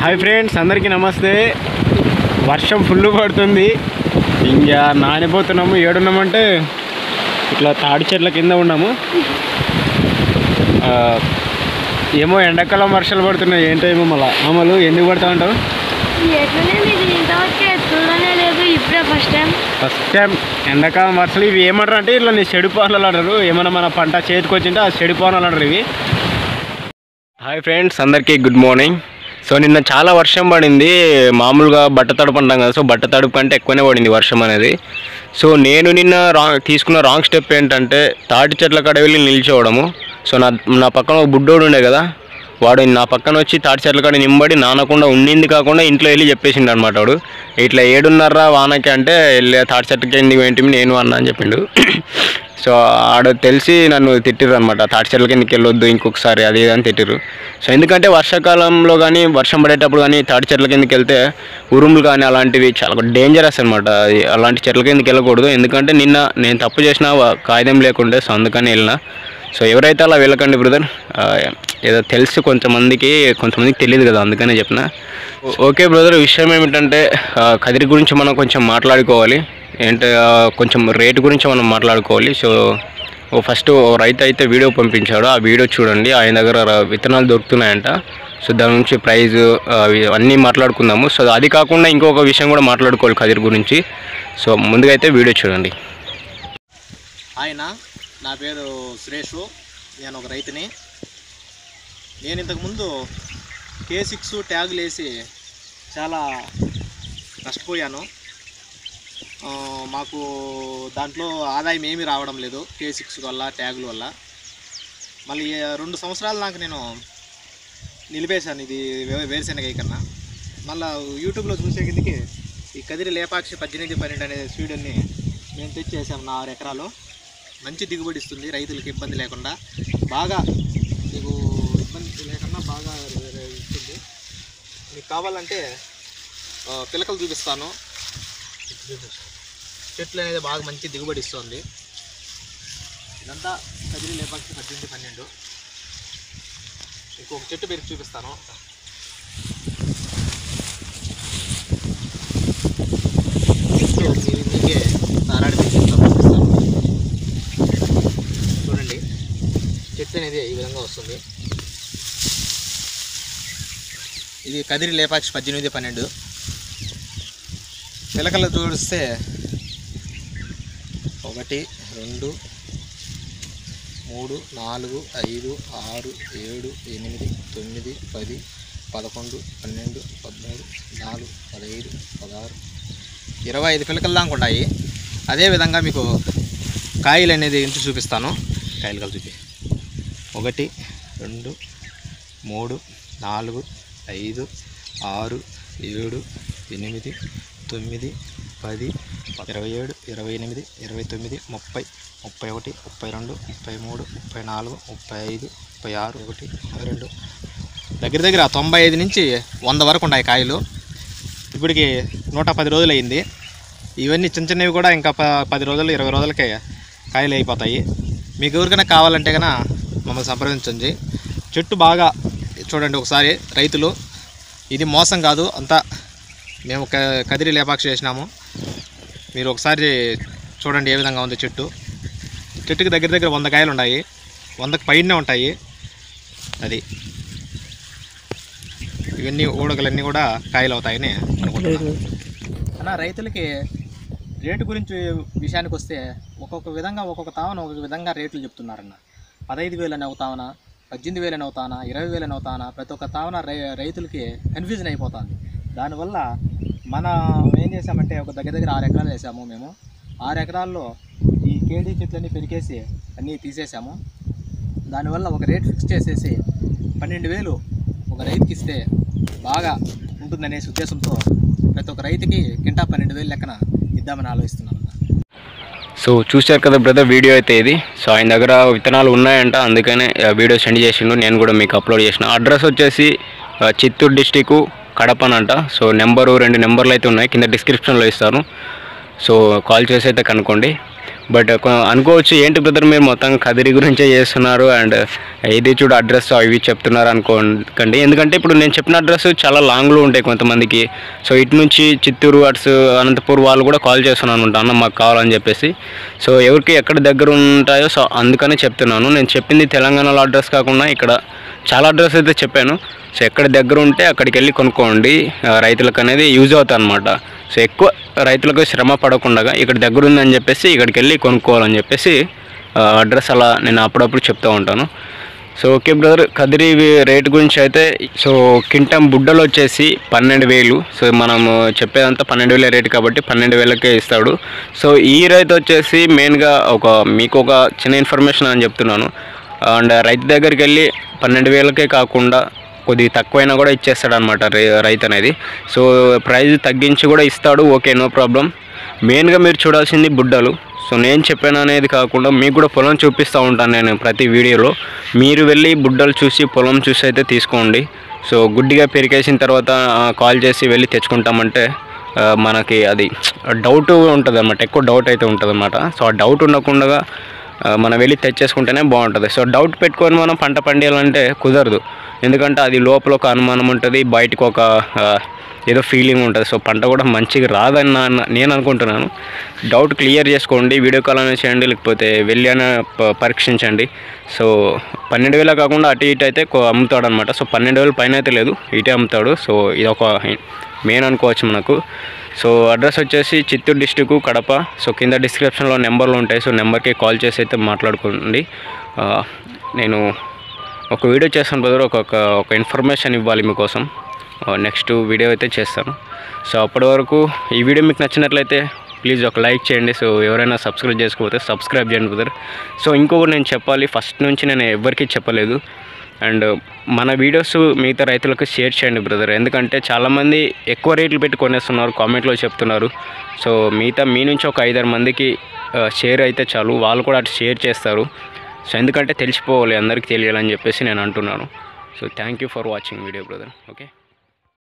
hi friends అందరికీ నమస్తే వర్షం ఫుల్ పడుతుంది ఇంకా నానిపోతున్నాము ఏడున్నామంటే ఇట్లా తాడి చెట్ల కింద ఉన్నాము ఆ, ఏమో ఎండాకాలం వర్షాలు పడుతున్నాయి ఏంటేమో మళ్ళా అమలు ఎందుకు పడతా ఉంటావు ఎట్లనే మీకు ఇంతవరకే చూడనే లేదు ఇప్పుడే ఫస్ట్ టైం ఫస్ట్ టైం ఎండాకాలం వర్షాలు ఇవి ఏమంటారు అంటే ఇట్లా నీ చెడు పానలు అంటారు ఏమైనా మన పంట చేతికి వచ్చింటే ఆ చెడు పానలు అంటారు ఇవి హాయ్ ఫ్రెండ్స్ అందరికీ గుడ్ మార్నింగ్ సో నిన్న చాలా వర్షం పడింది మామూలుగా బట్ట తడుపు అంటాం కదా సో బట్ట తడుపు కంటే ఎక్కువనే పడింది వర్షం అనేది సో నేను నిన్న రాంగ్ తీసుకున్న రాంగ్ స్టెప్ ఏంటంటే తాటి చెట్ల కాడ వెళ్ళి నిల్చోవడము సో నా నా పక్కన ఒక బుడ్డోడు ఉండే కదా వాడు నా పక్కన వచ్చి తాటి చెట్ల కాడ నింబడి నానకుండా ఉండింది కాకుండా ఇంట్లో వెళ్ళి చెప్పేసిండు అనమాట వాడు ఇట్లా ఏడున్నర వానకి అంటే వెళ్ళే తాటి చెట్లకి ఎందుకు ఏంటి నేను అన్నా అని చెప్పిండు సో ఆడ తెలిసి నన్ను తిట్టిర్రు అనమాట తాటి చెట్ల కిందకి వెళ్ళొద్దు ఇంకొకసారి అది ఇది అని తిట్టిర్రు సో ఎందుకంటే వర్షాకాలంలో కానీ వర్షం పడేటప్పుడు కానీ తాటి చెట్ల కిందకి వెళ్తే ఉరుములు కానీ అలాంటివి చాలా డేంజరస్ అనమాట అలాంటి చెట్ల కిందకి వెళ్ళకూడదు ఎందుకంటే నిన్న నేను తప్పు చేసిన కాగితం లేకుండే సో అందుకని వెళ్ళిన సో ఎవరైతే అలా వెళ్ళకండి బ్రదర్ ఏదో తెలుసు కొంతమందికి కొంతమందికి తెలియదు కదా అందుకనే చెప్పిన ఓ- ఓకే బ్రదర్ విషయం ఏమిటంటే ఆ, కదిరి గురించి మనం కొంచెం మాట్లాడుకోవాలి ఏంటి ఆ, కొంచెం రేటు గురించి మనం మాట్లాడుకోవాలి సో ఓ ఫస్ట్ ఓ రైతు అయితే వీడియో పంపించాడు ఆ వీడియో చూడండి ఆయన దగ్గర ర- విత్తనాలు దొరుకుతున్నాయంట సో దాని నుంచి ప్రైజ్ అవి అన్నీ మాట్లాడుకుందాము సో అది కాకుండా ఇంకొక విషయం కూడా మాట్లాడుకోవాలి కదిరి గురించి సో ముందుగా అయితే వీడియో చూడండి ఆయన నా పేరు సురేష్ నేను ఒక రైతుని నేను ఇంతకుముందు కే సిక్స్ ట్యాగులు వేసి చాలా నష్టపోయాను ఆ, మాకు దాంట్లో ఆదాయం ఏమీ రావడం లేదు కే సిక్స్ వల్ల ట్యాగుల వల్ల మళ్ళీ ఈ రెండు సంవత్సరాలు నాకు నేను నిలిపేశాను ఇది వే- వేరుశెనగ కన్నా మళ్ళీ యూట్యూబ్లో చూసే కిందకి ఈ కదిరి లేపాక్షి పద్దెనిమిది పన్నెండు అనే స్వీడన్ని మేము తెచ్చేసాము నా ఆరు ఎకరాలు మంచి దిగుబడి ఇస్తుంది రైతులకు ఇబ్బంది లేకుండా బాగా మీకు ఇబ్బంది లేకుండా బాగా ఇస్తుంది మీకు కావాలంటే ఆ, పిలకలు చూపిస్తాను చెట్లు అనేది బాగా మంచి దిగుబడి ఇస్తుంది ఇదంతా కదిరి లేపాక్షి పద్దెనిమిది పన్నెండు ఇంకొక చెట్టు పెరిగి చూపిస్తాను చెట్టు మీ- మీకే తారాడి పెంచుతాను చూపిస్తాను చూడండి చెట్టు అనేది ఈ విధంగా వస్తుంది ఇది కదిరి లేపాక్షి పద్దెనిమిది పన్నెండు పిలకలు చూస్తే ఒకటి రెండు మూడు నాలుగు ఐదు ఆరు ఏడు ఎనిమిది తొమ్మిది పది పదకొండు పన్నెండు పదమూడు నాలుగు పదహైదు పదహారు ఇరవై ఐదు పిలకలు దాకా ఉన్నాయి అదేవిధంగా మీకు కాయలు అనేది ఎంచి చూపిస్తాను కాయలు కలిసి చూపి ఒకటి రెండు మూడు నాలుగు ఐదు ఆరు ఏడు ఎనిమిది తొమ్మిది పది ఇరవై ఏడు ఇరవై ఎనిమిది ఇరవై తొమ్మిది ముప్పై ముప్పై ఒకటి ముప్పై రెండు ముప్పై మూడు ముప్పై నాలుగు ముప్పై ఐదు ముప్పై ఆరు ఒకటి ముప్పై రెండు దగ్గర దగ్గర తొంభై ఐదు నుంచి వంద వరకు ఉన్నాయి కాయలు ఇప్పటికి నూట పది రోజులు అయింది ఇవన్నీ చిన్న చిన్నవి కూడా ఇంకా ప పది రోజులు ఇరవై రోజులకే కాయలు అయిపోతాయి మీకు ఎవరికైనా కావాలంటే కనుక మమ్మల్ని సంప్రదించండి చెట్టు బాగా చూడండి ఒకసారి రైతులు ఇది మోసం కాదు అంతా మేము క- కదిరి లేపాక్షి చేసినాము మీరు ఒకసారి చూడండి ఏ విధంగా ఉంది చెట్టు చెట్టుకి దగ్గర దగ్గర వంద కాయలు ఉన్నాయి వందకు పైనే ఉంటాయి అది ఇవన్నీ ఊడగలన్నీ కూడా కాయలు అవుతాయని అనుకుంటున్నాను అన్న రైతులకి రేటు గురించి విషయానికి వస్తే ఒక్కొక్క విధంగా ఒక్కొక్క తావన ఒక్కొక్క విధంగా రేట్లు చెప్తున్నారన్న పదహైదు వేలని అవుతావనా పద్దెనిమిది వేలని అవుతానా ఇరవై వేలని అవుతానా ప్రతి ఒక్క తావన రై రైతులకి కన్ఫ్యూజన్ అయిపోతుంది దానివల్ల మనం ఏం చేసామంటే ఒక దగ్గర దగ్గర ఆరు ఎకరాలు వేసాము మేము ఆరు ఎకరాల్లో ఈ కేడీ చెట్లన్నీ పెరికేసి అన్నీ తీసేసాము దానివల్ల ఒక రేట్ ఫిక్స్ చేసేసి పన్నెండు వేలు ఒక రైతుకి ఇస్తే బాగా ఉంటుందనే ఉద్దేశంతో ప్రతి ఒక్క రైతుకి కింటా పన్నెండు వేలు లెక్కన ఇద్దామని ఆలోచిస్తున్నాను సో చూశారు కదా బ్రదర్ వీడియో అయితే ఇది సో ఆయన దగ్గర విత్తనాలు ఉన్నాయంట అందుకనే ఆ వీడియో సెండ్ చేసిండు నేను కూడా మీకు అప్లోడ్ చేసిన అడ్రస్ వచ్చేసి ఆ, చిత్తూరు డిస్టిక్ కడపనంట సో నెంబరు రెండు నెంబర్లు అయితే ఉన్నాయి కింద డిస్క్రిప్షన్లో ఇస్తాను సో కాల్ చేసి అయితే కనుక్కోండి బట్ కొ- అనుకోవచ్చు ఏంటి బ్రదర్ మీరు మొత్తం కదిరి గురించే చేస్తున్నారు అండ్ ఇది చూడు అడ్రస్ అవి చెప్తున్నారు అనుకోకండి ఎందుకంటే ఇప్పుడు నేను చెప్పిన అడ్రస్ చాలా లాంగ్లో ఉంటాయి కొంతమందికి సో ఇటు నుంచి చిత్తూరు అట్స్ అనంతపూర్ వాళ్ళు కూడా కాల్ చేస్తున్నాను అనమాట అన్న మాకు కావాలని చెప్పేసి సో ఎవరికి ఎక్కడ దగ్గర ఉంటాయో సో అందుకనే చెప్తున్నాను నేను చెప్పింది తెలంగాణలో అడ్రస్ కాకుండా ఇక్కడ చాలా అడ్రస్ అయితే చెప్పాను సో ఎక్కడ దగ్గర ఉంటే అక్కడికి వెళ్ళి కొనుక్కోండి ఆ, రైతులకు అనేది యూజ్ అవుతుంది అనమాట సో ఎక్కువ రైతులకు శ్రమ పడకుండా ఇక్కడ దగ్గర ఉందని చెప్పేసి ఇక్కడికి వెళ్ళి కొనుక్కోవాలని చెప్పేసి అడ్రస్ అలా నేను అప్పుడప్పుడు చెప్తూ ఉంటాను so okay brother Kadiri rate గురించి అయితే సో కింటం బుడ్డలు వచ్చేసి పన్నెండు వేలు సో మనము చెప్పేదంతా పన్నెండు వేల రేట్ కాబట్టి పన్నెండు వేలకే ఇస్తాడు సో ఈ రైతు వచ్చేసి మెయిన్గా ఒక మీకు ఒక చిన్న ఇన్ఫర్మేషన్ అని చెప్తున్నాను అండ్ రైతు దగ్గరికి వెళ్ళి పన్నెండు వేలకే కాకుండా కొద్దిగా తక్కువైనా కూడా ఇచ్చేస్తాడు అనమాట రైతు అనేది సో ప్రైస్ తగ్గించి కూడా ఇస్తాడు ఓకే నో ప్రాబ్లం మెయిన్గా మీరు చూడాల్సింది బుడ్డలు సో నేను చెప్పాను అనేది కాకుండా మీకు కూడా పొలం చూపిస్తూ ఉంటాను నేను ప్రతి వీడియోలో మీరు వెళ్ళి బుడ్డలు చూసి పొలం చూసి అయితే తీసుకోండి సో గుడ్డిగా పెరిగేసిన తర్వాత కాల్ చేసి వెళ్ళి తెచ్చుకుంటామంటే ఆ, మనకి అది డౌట్ ఉంటుంది అనమాట ఎక్కువ డౌట్ అయితే ఉంటుంది అనమాట సో ఆ డౌట్ ఉండకుండా ఆ, మనం వెళ్ళి తెచ్చేసుకుంటేనే బాగుంటుంది సో డౌట్ పెట్టుకొని మనం పంట పండియాలంటే కుదరదు ఎందుకంటే అది లోపల ఒక అనుమానం ఉంటుంది బయటకు ఒక ఆ, ఏదో ఫీలింగ్ ఉంటుంది సో పంట కూడా మంచిగా రాదని నా- నేను అనుకుంటున్నాను డౌట్ క్లియర్ చేసుకోండి వీడియో కాల్ అనేది చేయండి లేకపోతే వెళ్ళి అయినా ప- పరీక్షించండి సో పన్నెండు వేల కాకుండా అటు ఇటు అయితే కొ- అమ్ముతాడు అనమాట సో పన్నెండు వేల పైన అయితే లేదు ఇటే అమ్ముతాడు సో ఇది ఒక మెయిన్ అనుకోవచ్చు మనకు సో అడ్రస్ వచ్చేసి చిత్తూరు డిస్టిక్ కడప సో కింద డిస్క్రిప్షన్లో నెంబర్లు ఉంటాయి సో నెంబర్కి కాల్ చేసి అయితే మాట్లాడుకోండి ఆ, నేను ఒక వీడియో చేస్తాను బ్రదర్ ఒక ఒక- ఒక ఇన్ఫర్మేషన్ ఇవ్వాలి మీకోసం నెక్స్ట్ వీడియో అయితే చేస్తాను సో అప్పటి వరకు ఈ వీడియో మీకు నచ్చినట్లయితే ప్లీజ్ ఒక లైక్ చేయండి సో ఎవరైనా సబ్స్క్రైబ్ చేసుకోకపోతే సబ్స్క్రైబ్ చేయండి బ్రదర్ సో ఇంకొకటి నేను చెప్పాలి ఫస్ట్ నుంచి నేను ఎవరికీ చెప్పలేదు అండ్ మన వీడియోస్ మిగతా రైతులకు షేర్ చేయండి బ్రదర్ ఎందుకంటే చాలామంది ఎక్కువ రేట్లు పెట్టి కొనేస్తున్నారు కామెంట్లో చెప్తున్నారు సో మిగతా మీ నుంచి ఒక ఐదారు మందికి షేర్ అయితే చాలు వాళ్ళు కూడా అటు షేర్ చేస్తారు సో ఎందుకంటే తెలిసిపోవాలి అందరికీ తెలియాలని చెప్పేసి నేను అంటున్నాను so thank you for watching video brother okay